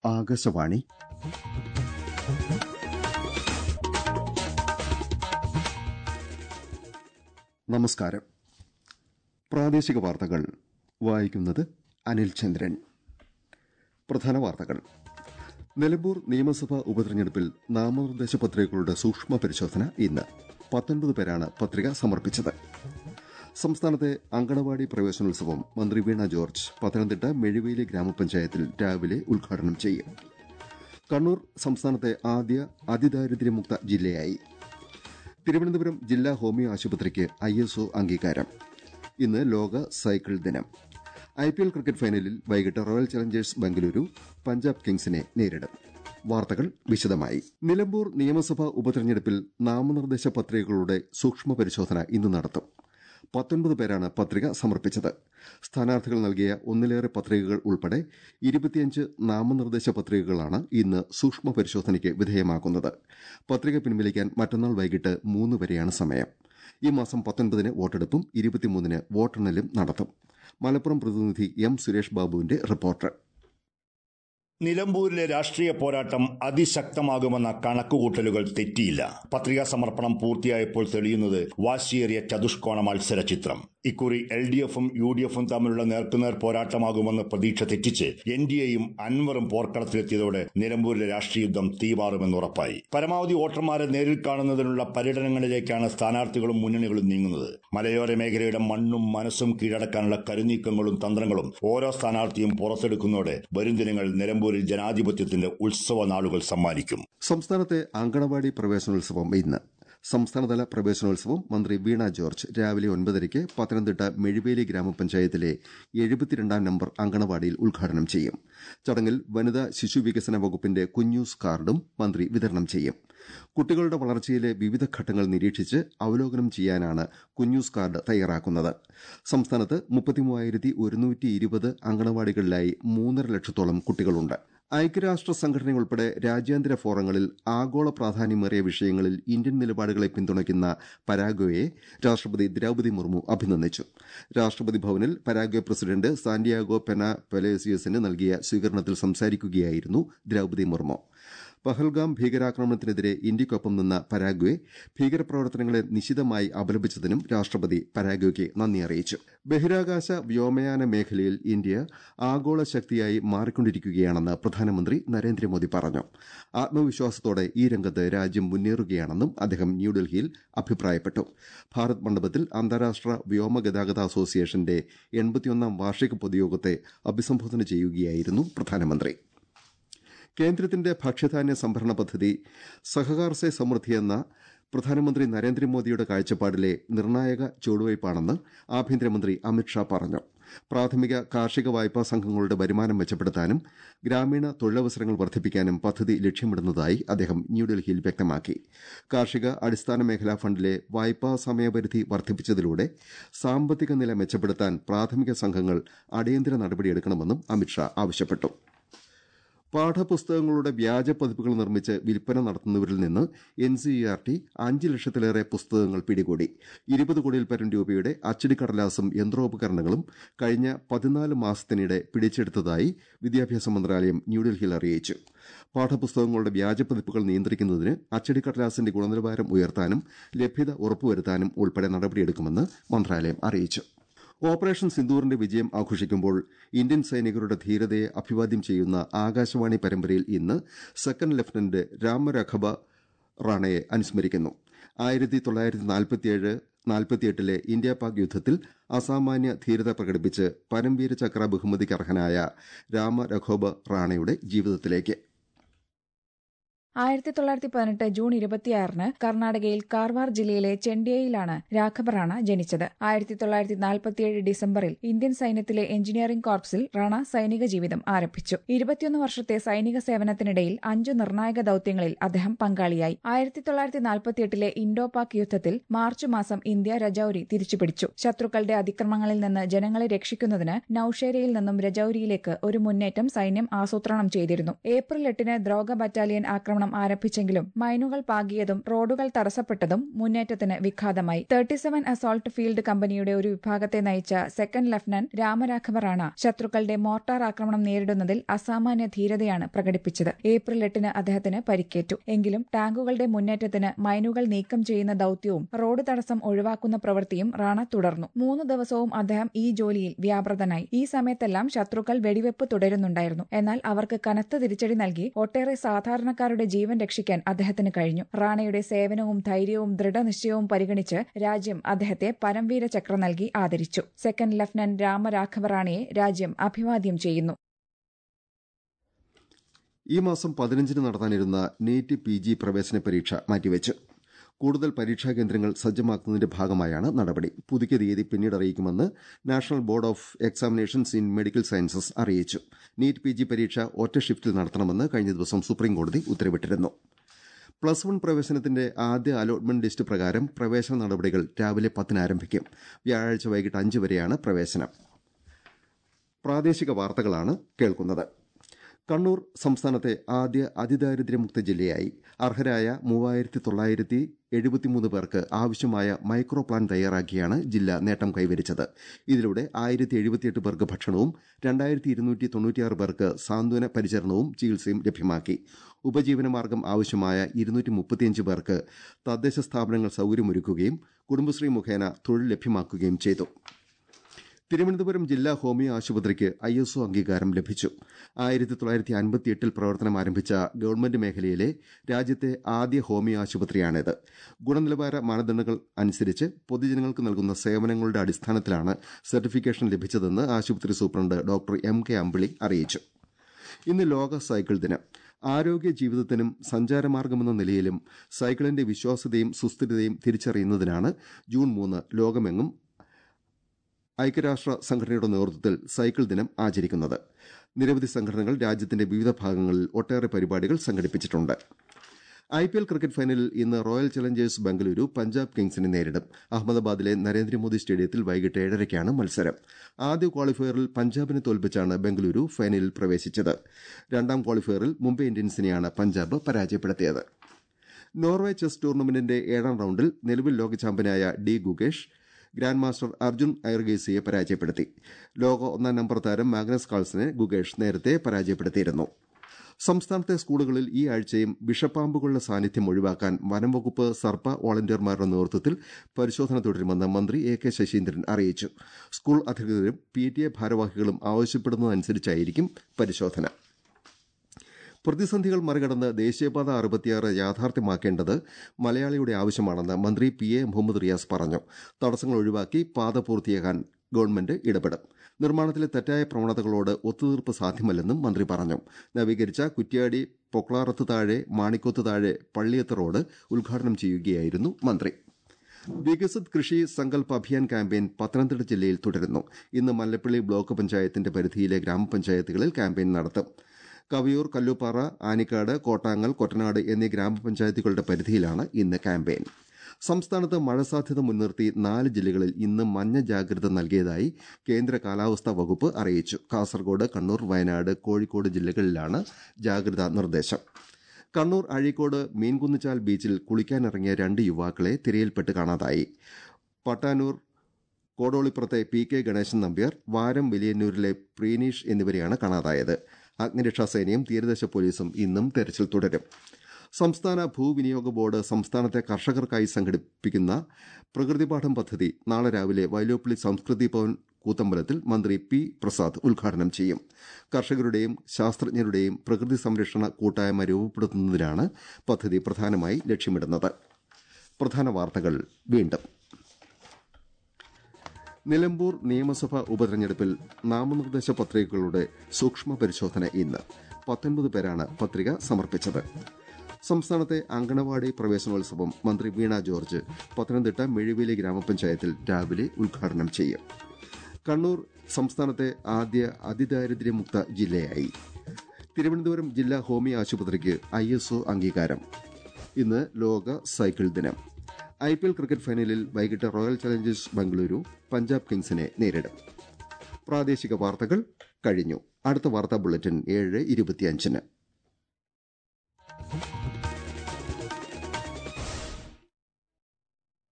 ആകാശവാണി നമസ്കാരം പ്രാദേശിക വാർത്തകൾ വായിക്കുന്നത് അനിൽ ചന്ദ്രൻ പ്രധാന വാർത്തകൾ നിലമ്പൂർ നിയമസഭാ ഉപതെരഞ്ഞെടുപ്പിൽ നാമനിർദ്ദേശ പത്രികകളുടെ സൂക്ഷ്മ പരിശോധന ഇന്ന് പത്തൊൻപത് പേരാണ് പത്രിക സമർപ്പിച്ചത് സംസ്ഥാനത്തെ അങ്കണവാടി പ്രവേശനോത്സവം മന്ത്രി വീണ ജോർജ് പത്തനംതിട്ട മെഴുവേലി ഗ്രാമപഞ്ചായത്തിൽ രാവിലെ ഉദ്ഘാടനം ചെയ്യും കണ്ണൂർ സംസ്ഥാനത്തെ ആദ്യ അതിദാരിദ്ര്യമുക്ത ജില്ലയായി തിരുവനന്തപുരം ജില്ലാ ഹോമിയോ ആശുപത്രിക്ക് ഐഎസ്ഒ അംഗീകാരം ഇന്ന് ലോക സൈക്കിൾ ദിനം ഐപിഎൽ ക്രിക്കറ്റ് ഫൈനലിൽ വൈകിട്ട് റോയൽ ചലഞ്ചേഴ്സ് ബംഗളൂരു പഞ്ചാബ് കിങ്സിനെ നേരിടും വാർത്തകൾ വിശദമായി നിലമ്പൂർ നിയമസഭാ ഉപതെരഞ്ഞെടുപ്പിൽ നാമനിർദ്ദേശ പത്രികകളുടെ സൂക്ഷ്മ പരിശോധന ഇന്ന് നടത്തും പത്തൊൻപത് പേരാണ് പത്രിക സമർപ്പിച്ചത് സ്ഥാനാർത്ഥികൾ നൽകിയ ഒന്നിലേറെ പത്രികകൾ ഉൾപ്പെടെ ഇരുപത്തിയഞ്ച് നാമനിർദ്ദേശ പത്രികകളാണ് ഇന്ന് സൂക്ഷ്മ പരിശോധനയ്ക്ക് വിധേയമാക്കുന്നത് പത്രിക പിൻവലിക്കാൻ മറ്റന്നാൾ വൈകിട്ട് മൂന്ന് വരെയാണ് സമയം ഈ മാസം പത്തൊൻപതിന് വോട്ടെടുപ്പും ഇരുപത്തിമൂന്നിന് വോട്ടെണ്ണലും നടത്തും മലപ്പുറം പ്രതിനിധി എം സുരേഷ് ബാബുവിന്റെ റിപ്പോർട്ട് നിലമ്പൂരിലെ രാഷ്ട്രീയ പോരാട്ടം അതിശക്തമാകുമെന്ന കണക്കുകൂട്ടലുകൾ തെറ്റിയില്ല പത്രികാ സമർപ്പണം പൂർത്തിയായപ്പോൾ തെളിയുന്നത് വാശിയേറിയ ചതുഷ്കോണ മത്സര ചിത്രം ഇക്കുറി എൽ ഡി എഫും യു ഡി എഫും തമ്മിലുള്ള നേർക്കുനേർ പോരാട്ടമാകുമെന്ന് പ്രതീക്ഷ തെറ്റിച്ച് എൻ ഡി എയും അൻവറും പോർക്കളത്തിലെത്തിയതോടെ നിലമ്പൂരിലെ രാഷ്ട്രീയ യുദ്ധം തീമാറുമെന്ന് ഉറപ്പായി പരമാവധി വോട്ടർമാരെ നേരിൽ കാണുന്നതിനുള്ള പര്യടനങ്ങളിലേക്കാണ് സ്ഥാനാർത്ഥികളും മുന്നണികളും നീങ്ങുന്നത് മലയോര മേഖലയുടെ മണ്ണും മനസ്സും കീഴടക്കാനുള്ള കരുനീക്കങ്ങളും തന്ത്രങ്ങളും ഓരോ സ്ഥാനാർത്ഥിയും പുറത്തെടുക്കുന്നതോടെ വരും ദിനങ്ങൾ നിലമ്പൂരിൽ ജനാധിപത്യത്തിന്റെ ഉത്സവ നാളുകൾ സമ്മാനിക്കും സംസ്ഥാനത്തെ അങ്കണവാടി പ്രവേശനോത്സവം ഇന്ന് സംസ്ഥാനതല പ്രവേശനോത്സവം മന്ത്രി വീണ ജോർജ് രാവിലെ ഒൻപതരയ്ക്ക് പത്തനംതിട്ട മെഴുവേലി ഗ്രാമപഞ്ചായത്തിലെ എഴുപത്തിരണ്ടാം നമ്പർ അങ്കണവാടിയിൽ ഉദ്ഘാടനം ചെയ്യും ചടങ്ങിൽ വനിതാ ശിശു വികസന വകുപ്പിന്റെ കുഞ്ഞൂസ് കാർഡും മന്ത്രി വിതരണം ചെയ്യും കുട്ടികളുടെ വളർച്ചയിലെ വിവിധ ഘട്ടങ്ങൾ നിരീക്ഷിച്ച് അവലോകനം ചെയ്യാനാണ് കുഞ്ഞൂസ് കാർഡ് തയ്യാറാക്കുന്നത് സംസ്ഥാനത്ത് മുപ്പത്തിമൂവായിരത്തി ഒരുന്നൂറ്റി ഇരുപത് അങ്കണവാടികളിലായി മൂന്നര ലക്ഷത്തോളം കുട്ടികളുണ്ട് ഐക്യരാഷ്ട്ര സംഘടന ഉൾപ്പെടെ രാജ്യാന്തര ഫോറങ്ങളിൽ ആഗോള പ്രാധാന്യമേറിയ വിഷയങ്ങളിൽ ഇന്ത്യൻ നിലപാടുകളെ പിന്തുണയ്ക്കുന്ന പരാഗ്വയെ രാഷ്ട്രപതി ദ്രൌപതി മുർമു അഭിനന്ദിച്ചു രാഷ്ട്രപതി ഭവനിൽ പരാഗ്വെ പ്രസിഡന്റ് സാന്റിയാഗോ പെന പെലേസിയസിന് നൽകിയ സ്വീകരണത്തിൽ സംസാരിക്കുകയായിരുന്നു ദ്രൌപതി മുർമു പഹൽഗാം ഭീകരാക്രമണത്തിനെതിരെ ഇന്ത്യയ്ക്കൊപ്പം നിന്ന പരാഗ്വെ ഭീകരപ്രവർത്തനങ്ങളെ നിശിതമായി അപലപിച്ചതിനും രാഷ്ട്രപതി പരാഗ്വയ്ക്ക് നന്ദി അറിയിച്ചു ബഹിരാകാശ വ്യോമയാന മേഖലയിൽ ഇന്ത്യ ആഗോള ശക്തിയായി മാറിക്കൊണ്ടിരിക്കുകയാണെന്ന് പ്രധാനമന്ത്രി നരേന്ദ്രമോദി പറഞ്ഞു ആത്മവിശ്വാസത്തോടെ ഈ രംഗത്ത് രാജ്യം മുന്നേറുകയാണെന്നും അദ്ദേഹം ന്യൂഡൽഹിയിൽ അഭിപ്രായപ്പെട്ടു ഭാരത് മണ്ഡപത്തിൽ അന്താരാഷ്ട്ര വ്യോമഗതാഗത അസോസിയേഷന്റെ എൺപത്തിയൊന്നാം വാർഷിക പൊതുയോഗത്തെ അഭിസംബോധന ചെയ്യുകയായിരുന്നു പ്രധാനമന്ത്രി കേന്ദ്രത്തിന്റെ ഭക്ഷ്യധാന്യ സംഭരണ പദ്ധതി സഹകാർ സെ സമൃദ്ധി എന്ന പ്രധാനമന്ത്രി നരേന്ദ്രമോദിയുടെ കാഴ്ചപ്പാടിലെ നിർണായക ചുവടുവയ്പ്പാണെന്ന് ആഭ്യന്തരമന്ത്രി അമിത്ഷാ പറഞ്ഞു പ്രാഥമിക കാർഷിക വായ്പാ സംഘങ്ങളുടെ വരുമാനം മെച്ചപ്പെടുത്താനും ഗ്രാമീണ തൊഴിലവസരങ്ങൾ വർദ്ധിപ്പിക്കാനും പദ്ധതി ലക്ഷ്യമിടുന്നതായി അദ്ദേഹം ന്യൂഡൽഹിയിൽ വ്യക്തമാക്കി കാർഷിക അടിസ്ഥാന മേഖലാ ഫണ്ടിലെ വായ്പാ സമയപരിധി വർദ്ധിപ്പിച്ചതിലൂടെ സാമ്പത്തിക നില മെച്ചപ്പെടുത്താൻ പ്രാഥമിക സംഘങ്ങൾ അടിയന്തര നടപടിയെടുക്കണമെന്നും അമിത്ഷാ ആവശ്യപ്പെട്ടു പാഠപുസ്തകങ്ങളുടെ വ്യാജ പതിപ്പുകൾ നിർമ്മിച്ച് വിൽപ്പന നടത്തുന്നവരിൽ നിന്ന് N C E R T അഞ്ച് ലക്ഷത്തിലേറെ പുസ്തകങ്ങൾ പിടികൂടി ഇരുപത് കോടിയിൽ പരം രൂപയുടെ അച്ചടിക്കടലാസും യന്ത്രോപകരണങ്ങളും കഴിഞ്ഞ പതിനാല് മാസത്തിനിടെ പിടിച്ചെടുത്തതായി വിദ്യാഭ്യാസ മന്ത്രാലയം ന്യൂഡൽഹിയിൽ അറിയിച്ചു പാഠപുസ്തകങ്ങളുടെ വ്യാജ പതിപ്പുകൾ നിയന്ത്രിക്കുന്നതിന് അച്ചടിക്കടലാസിന്റെ ഗുണനിലവാരം ഉയർത്താനും ലഭ്യത ഉറപ്പുവരുത്താനും ഉൾപ്പെടെ നടപടിയെടുക്കുമെന്ന് മന്ത്രാലയം അറിയിച്ചു ഓപ്പറേഷൻ സിന്ദൂറിന്റെ വിജയം ആഘോഷിക്കുമ്പോൾ ഇന്ത്യൻ സൈനികരുടെ ധീരതയെ അഭിവാദ്യം ചെയ്യുന്ന ആകാശവാണി പരമ്പരയിൽ ഇന്ന് സെക്കൻഡ് ലഫ്റ്റനന്റ് രാമരഘബ റാണയെ അനുസ്മരിക്കുന്നു ആയിരത്തി തൊള്ളായിരത്തി നാൽപ്പത്തിയേഴ് നാൽപ്പത്തിയെട്ടിലെ ഇന്ത്യ പാക് യുദ്ധത്തിൽ അസാമാന്യ ധീരത പ്രകടിപ്പിച്ച് പരംവീര ചക്ര ബഹുമതിക്ക് അർഹനായ രാമരഘോബ റാണയുടെ ജീവിതത്തിലേക്ക് ആയിരത്തി തൊള്ളായിരത്തി പതിനെട്ട് ജൂൺ ഇരുപത്തിയാറിന് കർണാടകയിൽ കാർവാർ ജില്ലയിലെ ചെണ്ടിയയിലാണ് രാഘബ റാണ ജനിച്ചത് ആയിരത്തി തൊള്ളായിരത്തി നാൽപ്പത്തിയേഴ് ഡിസംബറിൽ ഇന്ത്യൻ സൈന്യത്തിലെ എഞ്ചിനീയറിംഗ് കോർപ്സിൽ റാണ സൈനിക ജീവിതം ആരംഭിച്ചു ഇരുപത്തിയൊന്ന് വർഷത്തെ സൈനിക സേവനത്തിനിടയിൽ അഞ്ചു നിർണായക ദൌത്യങ്ങളിൽ അദ്ദേഹം പങ്കാളിയായി ആയിരത്തി തൊള്ളായിരത്തി നാൽപ്പത്തിയെട്ടിലെ ഇൻഡോ പാക് യുദ്ധത്തിൽ മാർച്ച് മാസം ഇന്ത്യ രജൌരി തിരിച്ചുപിടിച്ചു ശത്രുക്കളുടെ അതിക്രമങ്ങളിൽ നിന്ന് ജനങ്ങളെ രക്ഷിക്കുന്നതിന് നൌഷേരയിൽ നിന്നും രജൌരിയിലേക്ക് ഒരു മുന്നേറ്റം സൈന്യം ആസൂത്രണം ചെയ്തിരുന്നു ഏപ്രിൽ എട്ടിന് ദ്രോഗ ബറ്റാലിയൻ ആക്രമണം ആക്രമണം ആരംഭിച്ചെങ്കിലും മൈനുകൾ പാകിയതും റോഡുകൾ തടസ്സപ്പെട്ടതും മുന്നേറ്റത്തിന് വിഘാതമായി തേർട്ടിസെവൻ അസോൾട്ട് ഫീൽഡ് കമ്പനിയുടെ ഒരു വിഭാഗത്തെ നയിച്ച സെക്കൻഡ് ലഫ്റ്റനന്റ് രാമരാഘവ റാണ ശത്രുക്കളുടെ മോർട്ടാർ ആക്രമണം നേരിടുന്നതിൽ അസാമാന്യ ധീരതയാണ് പ്രകടിപ്പിച്ചത് ഏപ്രിൽ എട്ടിന് അദ്ദേഹത്തിന് പരിക്കേറ്റു എങ്കിലും ടാങ്കുകളുടെ മുന്നേറ്റത്തിന് മൈനുകൾ നീക്കം ചെയ്യുന്ന ദൌത്യവും റോഡ് തടസ്സം ഒഴിവാക്കുന്ന പ്രവൃത്തിയും റാണ തുടർന്നു മൂന്ന് ദിവസവും അദ്ദേഹം ഈ ജോലിയിൽ വ്യാപൃതനായി ഈ സമയത്തെല്ലാം ശത്രുക്കൾ വെടിവെപ്പ് തുടരുന്നുണ്ടായിരുന്നു എന്നാൽ അവർക്ക് കനത്ത തിരിച്ചടി നൽകി ഒട്ടേറെ സാധാരണക്കാരുടെ ജീവൻ രക്ഷിക്കാൻ അദ്ദേഹത്തിന് കഴിഞ്ഞു റാണയുടെ സേവനവും ധൈര്യവും ദൃഢനിശ്ചയവും പരിഗണിച്ച് രാജ്യം അദ്ദേഹത്തെ പരംവീര ചക്ര നൽകി ആദരിച്ചു സെക്കൻഡ് ലഫ്റ്റനന്റ് രാമരാഘവ റാണയെ രാജ്യം അഭിവാദ്യം ചെയ്യുന്നു ഈ മാസം പതിനഞ്ചിന് നടത്താനിരുന്ന നീറ്റ് പി ജി പ്രവേശന പരീക്ഷ മാറ്റിവെച്ചു കൂടുതൽ പരീക്ഷാ കേന്ദ്രങ്ങൾ സജ്ജമാക്കുന്നതിന്റെ ഭാഗമായാണ് നടപടി പുതുക്കിയ തീയതി പിന്നീട് അറിയിക്കുമെന്ന് National Board of Examinations in Medical Sciences അറിയിച്ചു നീറ്റ് പി ജി പരീക്ഷ ഒറ്റ ഷിഫ്റ്റിൽ നടത്തണമെന്ന് കഴിഞ്ഞ ദിവസം സുപ്രീംകോടതി ഉത്തരവിട്ടിരുന്നു പ്ലസ് വൺ പ്രവേശനത്തിന്റെ ആദ്യ അലോട്ട്മെന്റ് ലിസ്റ്റ് പ്രകാരം പ്രവേശന നടപടികൾ രാവിലെ പത്തിന് ആരംഭിക്കും വ്യാഴാഴ്ച വൈകിട്ട് അഞ്ച് വരെയാണ് പ്രവേശനം പ്രാദേശിക വാർത്തകളാണ് കേൾക്കുന്നത് കണ്ണൂർ സംസ്ഥാനത്തെ ആദ്യ അതിദാരിദ്ര്യമുക്ത ജില്ലയായി അർഹരായ മൂവായിരത്തി തൊള്ളായിരത്തി എഴുപത്തിമൂന്ന് പേർക്ക് ആവശ്യമായ മൈക്രോ പ്ലാൻ തയ്യാറാക്കിയാണ് ജില്ല നേട്ടം കൈവരിച്ചത് ഇതിലൂടെ ആയിരത്തി എഴുപത്തിയെട്ട് പേർക്ക് ഭക്ഷണവും രണ്ടായിരത്തി ഇരുന്നൂറ്റി തൊണ്ണൂറ്റിയാറ് പേർക്ക് സാന്ത്വന പരിചരണവും ചികിത്സയും ലഭ്യമാക്കി ഉപജീവനമാർഗം ആവശ്യമായ ഇരുന്നൂറ്റി മുപ്പത്തിയഞ്ച് പേർക്ക് തദ്ദേശ സ്ഥാപനങ്ങൾ സൌകര്യമൊരുക്കുകയും കുടുംബശ്രീ മുഖേന തൊഴിൽ ലഭ്യമാക്കുകയും ചെയ്തു തിരുവനന്തപുരം ജില്ലാ ഹോമിയോ ആശുപത്രിക്ക് ഐ എസ് ഒ അംഗീകാരം ലഭിച്ചു ആയിരത്തി തൊള്ളായിരത്തി അൻപത്തിയെട്ടിൽ പ്രവർത്തനം ആരംഭിച്ച ഗവൺമെന്റ് മേഖലയിലെ രാജ്യത്തെ ആദ്യ ഹോമിയോ ആശുപത്രിയാണിത് ഗുണനിലവാര മാനദണ്ഡങ്ങൾ അനുസരിച്ച് പൊതുജനങ്ങൾക്ക് നൽകുന്ന സേവനങ്ങളുടെ അടിസ്ഥാനത്തിലാണ് സർട്ടിഫിക്കേഷൻ ലഭിച്ചതെന്ന് ആശുപത്രി superintendent doctor M K Ambili അറിയിച്ചു ഇന്ന് ലോക സൈക്കിൾ ദിനം ആരോഗ്യ ജീവിതത്തിനും സഞ്ചാരമാർഗമെന്ന നിലയിലും സൈക്കിളിന്റെ വിശ്വാസ്യതയും സുസ്ഥിരതയും തിരിച്ചറിയുന്നതിനാണ് ജൂൺ മൂന്ന് ലോകമെങ്ങും ഐക്യരാഷ്ട്ര സംഘടനയുടെ നേതൃത്വത്തിൽ സൈക്കിൾ ദിനം ആചരിക്കുന്നത് നിരവധി സംഘടനകൾ രാജ്യത്തിന്റെ വിവിധ ഭാഗങ്ങളിൽ ഒട്ടേറെ പരിപാടികൾ സംഘടിപ്പിച്ചിട്ടുണ്ട് ഐ പി എൽ ക്രിക്കറ്റ് ഫൈനലിൽ ഇന്ന് റോയൽ ചലഞ്ചേഴ്സ് ബംഗളൂരു പഞ്ചാബ് കിങ്സിനെ നേരിടും അഹമ്മദാബാദിലെ നരേന്ദ്രമോദി സ്റ്റേഡിയത്തിൽ വൈകിട്ട് ഏഴരയ്ക്കാണ് മത്സരം ആദ്യ ക്വാളിഫയറിൽ പഞ്ചാബിനെ തോൽപ്പിച്ചാണ് ബംഗളൂരു ഫൈനലിൽ പ്രവേശിച്ചത് രണ്ടാം ക്വാളിഫയറിൽ മുംബൈ ഇന്ത്യൻസിനെയാണ് പഞ്ചാബ് പരാജയപ്പെടുത്തിയത് നോർവേ ചെസ് ടൂർണമെന്റിന്റെ ഏഴാം റൌണ്ടിൽ നിലവിൽ ലോക ചാമ്പ്യനായ D Gukesh grand master Arjun ഐർഗേസിയെ പരാജയപ്പെടുത്തി ലോക ഒന്നാം നമ്പർ താരം മാഗ്നസ് കാൾസിനെ ഗുഗേഷ് നേരത്തെ പരാജയപ്പെടുത്തിയിരുന്നു സംസ്ഥാനത്തെ സ്കൂളുകളിൽ ഈ ആഴ്ചയും വിഷപ്പാമ്പുകളുടെ സാന്നിധ്യം ഒഴിവാക്കാൻ വനംവകുപ്പ് സർപ്പ വോളണ്ടിയർമാരുടെ നേതൃത്വത്തിൽ പരിശോധന തുടരുമെന്ന് മന്ത്രി എ കെ ശശീന്ദ്രൻ അറിയിച്ചു സ്കൂൾ അധികൃതരും പി ടി എ ഭാരവാഹികളും ആവശ്യപ്പെടുന്നതനുസരിച്ചായിരിക്കും പരിശോധന പ്രതിസന്ധികൾ മറികടന്ന് ദേശീയപാത അറുപത്തിയാറ് യാഥാർത്ഥ്യമാക്കേണ്ടത് മലയാളിയുടെ ആവശ്യമാണെന്ന് മന്ത്രി പി എ മുഹമ്മദ് റിയാസ് പറഞ്ഞു തടസ്സങ്ങൾ ഒഴിവാക്കി പാത പൂർത്തിയാക്കാൻ ഗവൺമെന്റ് ഇടപെടും നിർമ്മാണത്തിലെ തെറ്റായ പ്രവണതകളോട് ഒത്തുതീർപ്പ് സാധ്യമല്ലെന്നും മന്ത്രി പറഞ്ഞു നവീകരിച്ച കുറ്റ്യാടി പൊക്ലാറത്ത് താഴെ മാണിക്കോത്ത് താഴെ പള്ളിയത്ത് റോഡ് ഉദ്ഘാടനം ചെയ്യുകയായിരുന്നു മന്ത്രി വികസിത് കൃഷി സങ്കൽപ് അഭിയാൻ ക്യാമ്പയിൻ പത്തനംതിട്ട ജില്ലയിൽ തുടരുന്നു ഇന്ന് മല്ലപ്പള്ളി ബ്ലോക്ക് പഞ്ചായത്തിന്റെ പരിധിയിലെ ഗ്രാമപഞ്ചായത്തുകളിൽ ക്യാമ്പയിൻ നടത്തും കവിയൂർ കല്ലുപ്പാറ ആനിക്കാട് കോട്ടാങ്ങൽ കൊറ്റനാട് എന്നീ ഗ്രാമപഞ്ചായത്തുകളുടെ പരിധിയിലാണ് ഇന്ന് ക്യാമ്പയിൻ സംസ്ഥാനത്ത് മഴ സാധ്യത മുൻനിർത്തി നാല് ജില്ലകളിൽ ഇന്ന് മഞ്ഞ ജാഗ്രത നൽകിയതായി കേന്ദ്ര കാലാവസ്ഥാ വകുപ്പ് അറിയിച്ചു കാസർഗോഡ് കണ്ണൂർ വയനാട് കോഴിക്കോട് ജില്ലകളിലാണ് ജാഗ്രതാ നിർദ്ദേശം കണ്ണൂർ അഴീക്കോട് മീൻകുന്നിച്ചാൽ ബീച്ചിൽ കുളിക്കാനിറങ്ങിയ രണ്ട് യുവാക്കളെ തിരയിൽപ്പെട്ട് കാണാതായി പട്ടാനൂർ കോടോളിപ്പുറത്തെ പി കെ ഗണേശൻ നമ്പ്യാർ വാരം വലിയന്നൂരിലെ പ്രീനീഷ് എന്നിവരെയാണ് കാണാതായത് അഗ്നിരക്ഷാസേനയും തീരദേശ പോലീസും ഇന്നും തെരച്ചിൽ തുടരും സംസ്ഥാന ഭൂവിനിയോഗ ബോർഡ് സംസ്ഥാനത്തെ കർഷകർക്കായി സംഘടിപ്പിക്കുന്ന പ്രകൃതിപാഠം പദ്ധതി നാളെ രാവിലെ വൈലോപ്പിള്ളി സംസ്കൃതി ഭവൻ കൂത്തമ്പലത്തിൽ മന്ത്രി പി പ്രസാദ് ഉദ്ഘാടനം ചെയ്യും കർഷകരുടെയും ശാസ്ത്രജ്ഞരുടെയും പ്രകൃതി സംരക്ഷണ കൂട്ടായ്മ രൂപപ്പെടുത്തുന്നതിനാണ് പദ്ധതി പ്രധാനമായി ലക്ഷ്യമിടുന്നത് പ്രധാന വാർത്തകൾ വീണ്ടും നിലമ്പൂർ നിയമസഭാ ഉപതെരഞ്ഞെടുപ്പിൽ നാമനിർദ്ദേശ പത്രികകളുടെ സൂക്ഷ്മ പരിശോധന ഇന്ന് പത്തൊൻപത് പേരാണ് പത്രിക സമർപ്പിച്ചത് സംസ്ഥാനത്തെ അങ്കണവാടി പ്രവേശനോത്സവം മന്ത്രി വീണ ജോർജ് പത്തനംതിട്ട മെഴുവേലി ഗ്രാമപഞ്ചായത്തിൽ രാവിലെ ഉദ്ഘാടനം ചെയ്യും കണ്ണൂർ സംസ്ഥാനത്തെ ആദ്യ അതിദാരിദ്ര്യമുക്ത ജില്ലയായി തിരുവനന്തപുരം ജില്ലാ ഹോമിയോ ആശുപത്രിക്ക് ഐ എസ് ഒ അംഗീകാരം ഇന്ന് ലോക സൈക്കിൾ ദിനം ഐ പി എൽ ക്രിക്കറ്റ് ഫൈനലിൽ വൈകിട്ട് റോയൽ ചലഞ്ചേഴ്സ് ബംഗളൂരു പഞ്ചാബ് കിങ്സിനെ നേരിടും പ്രാദേശിക വാർത്തകൾ കഴിഞ്ഞു അടുത്ത വാർത്താ ബുള്ളറ്റിൻ ഏഴ് ഇരുപത്തിയഞ്ചിന്